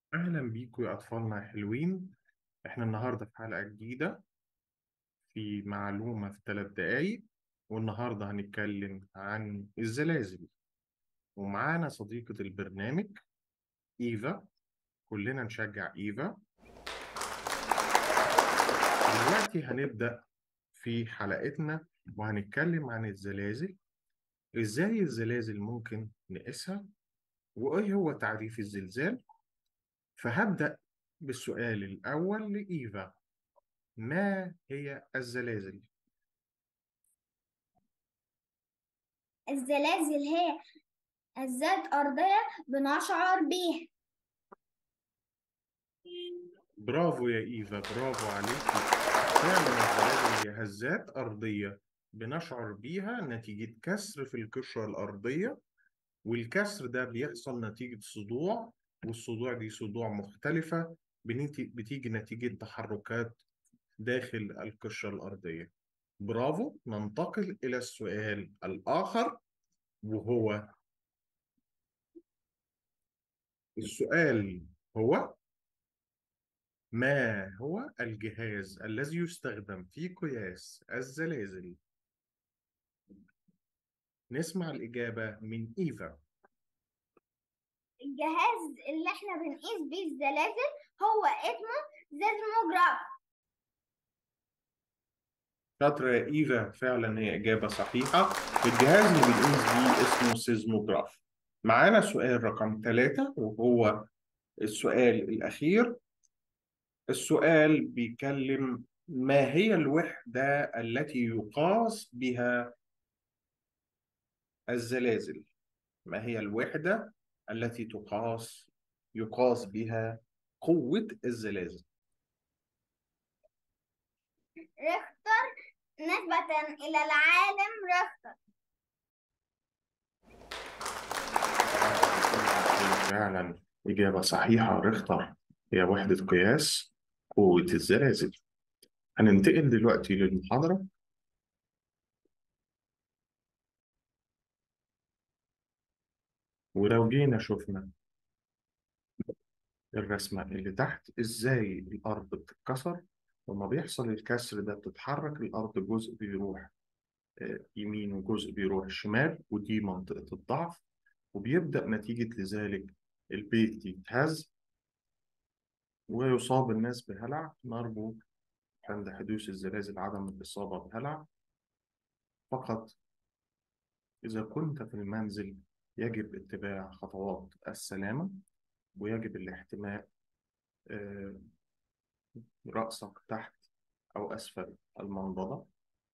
أهلا بيكم يا أطفالنا الحلوين إحنا النهاردة في حلقة جديدة في معلومة في ثلاث دقايق والنهاردة هنتكلم عن الزلازل ومعانا صديقة البرنامج إيفا كلنا نشجع إيفا دلوقتي هنبدأ في حلقتنا وهنتكلم عن الزلازل إزاي الزلازل ممكن نقيسها وإيه هو تعريف الزلزال فهبدأ بالسؤال الأول لإيفا ما هي الزلازل؟ الزلازل هي هزات أرضية بنشعر بيها برافو يا إيفا برافو عليكي فعلا الزلازل هي هزات أرضية بنشعر بيها نتيجة كسر في القشرة الأرضية والكسر ده بيحصل نتيجة صدوع والصدوع دي صدوع مختلفة بنتي- بتيجي نتيجة تحركات داخل القشرة الأرضية برافو ننتقل إلى السؤال الآخر وهو السؤال هو ما هو الجهاز الذي يستخدم في قياس الزلازل؟ نسمع الإجابة من إيفا الجهاز اللي احنا بنقيس بيه الزلازل هو اسمه زيزموجراف شاطرة يا إيفا فعلا هي إجابة صحيحة الجهاز اللي بنقيس بيه اسمه سيزموجراف معانا سؤال رقم ثلاثة وهو السؤال الأخير السؤال بيتكلم ما هي الوحدة التي يقاس بها الزلازل؟ ما هي الوحدة التي تقاس يقاس بها قوة الزلازل؟ ريختر نسبة إلى العالم ريختر فعلا إجابة صحيحة ريختر هي وحدة قياس قوة الزلازل هننتقل دلوقتي للمحاضرة ولو جينا شفنا الرسمة اللي تحت إزاي الأرض بتتكسر لما بيحصل الكسر ده بتتحرك الأرض جزء بيروح آه، يمين وجزء بيروح شمال ودي منطقة الضعف وبيبدأ نتيجة لذلك البيت يتهز ويصاب الناس بهلع نرجو عند حدوث الزلازل عدم الإصابة بهلع فقط إذا كنت في المنزل يجب اتباع خطوات السلامة ويجب الاحتماء آه، رأسك تحت أو أسفل المنضدة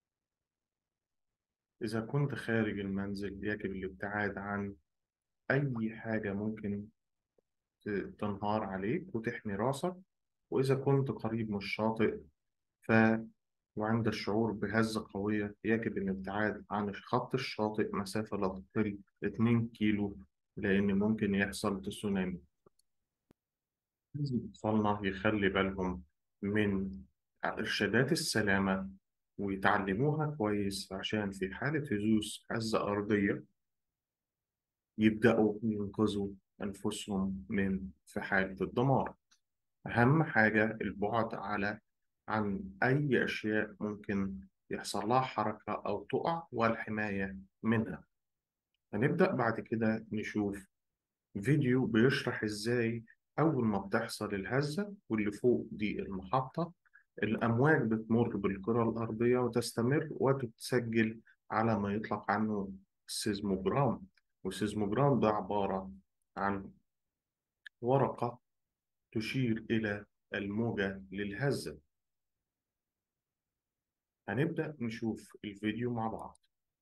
إذا كنت خارج المنزل يجب الابتعاد عن أي حاجة ممكن ت- تنهار عليك وتحمي راسك وإذا كنت قريب من الشاطئ ف وعند الشعور بهزة قوية يجب الابتعاد عن خط الشاطئ مسافة لا تقل 2 كيلو لأن ممكن يحصل تسونامي لازم أطفالنا يخلي بالهم من إرشادات السلامة ويتعلموها كويس عشان في حالة حدوث هزة أرضية يبدأوا ينقذوا أنفسهم من في حالة الدمار أهم حاجة البعد على عن أي أشياء ممكن يحصل لها حركة أو تقع والحماية منها هنبدأ بعد كده نشوف فيديو بيشرح إزاي أول ما بتحصل الهزة واللي فوق دي المحطة الأمواج بتمر بالكرة الأرضية وتستمر وتتسجل على ما يطلق عنه السيزموجرام والسيزموجرام ده عبارة عن ورقة تشير إلى الموجة للهزة هنبدأ نشوف الفيديو مع بعض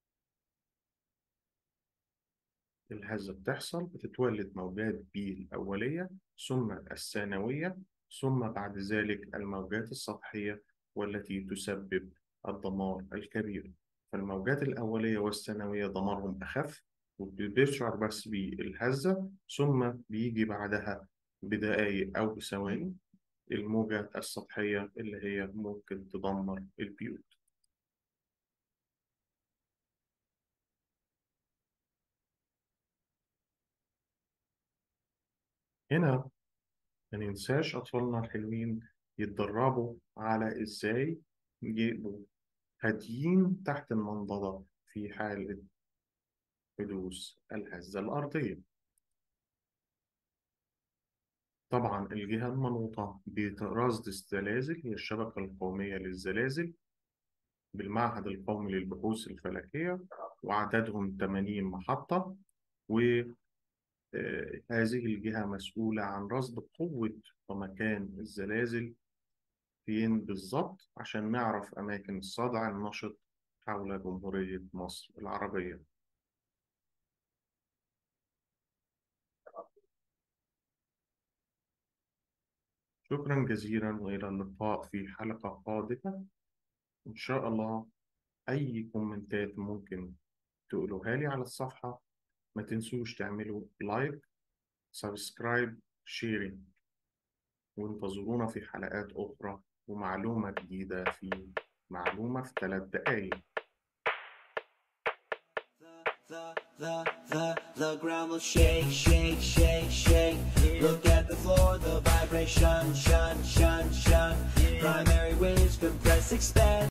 الهزة بتحصل بتتولد موجات بي الأولية ثم الثانوية ثم بعد ذلك الموجات السطحية والتي تسبب الدمار الكبير فالموجات الأولية والثانوية دمارهم أخف وبيشعر بس بالهزة ثم بيجي بعدها بدقايق أو بثواني الموجة السطحية اللي هي ممكن تدمر البيوت هنا ما ننساش أطفالنا الحلوين يتدربوا على إزاي يبقوا هاديين تحت المنضدة في حالة حدوث الهزة الأرضية طبعا الجهة المنوطة برصد الزلازل هي الشبكة القومية للزلازل بالمعهد القومي للبحوث الفلكية وعددهم 80 محطة وهذه الجهة مسؤولة عن رصد قوة ومكان الزلازل فين بالظبط عشان نعرف أماكن الصدع النشط حول جمهورية مصر العربية شكرا جزيلا وإلى اللقاء في حلقة قادمة إن شاء الله أي كومنتات ممكن تقولوها لي على الصفحة ما تنسوش تعملوا لايك سبسكرايب شيرينج وانتظرونا في حلقات أخرى ومعلومة جديدة في معلومة في ثلاث دقايق The, the, the, the ground will shake, shake, shake, shake. Look at the floor, the vibration, shun, shun, shun. Primary waves compress, expand.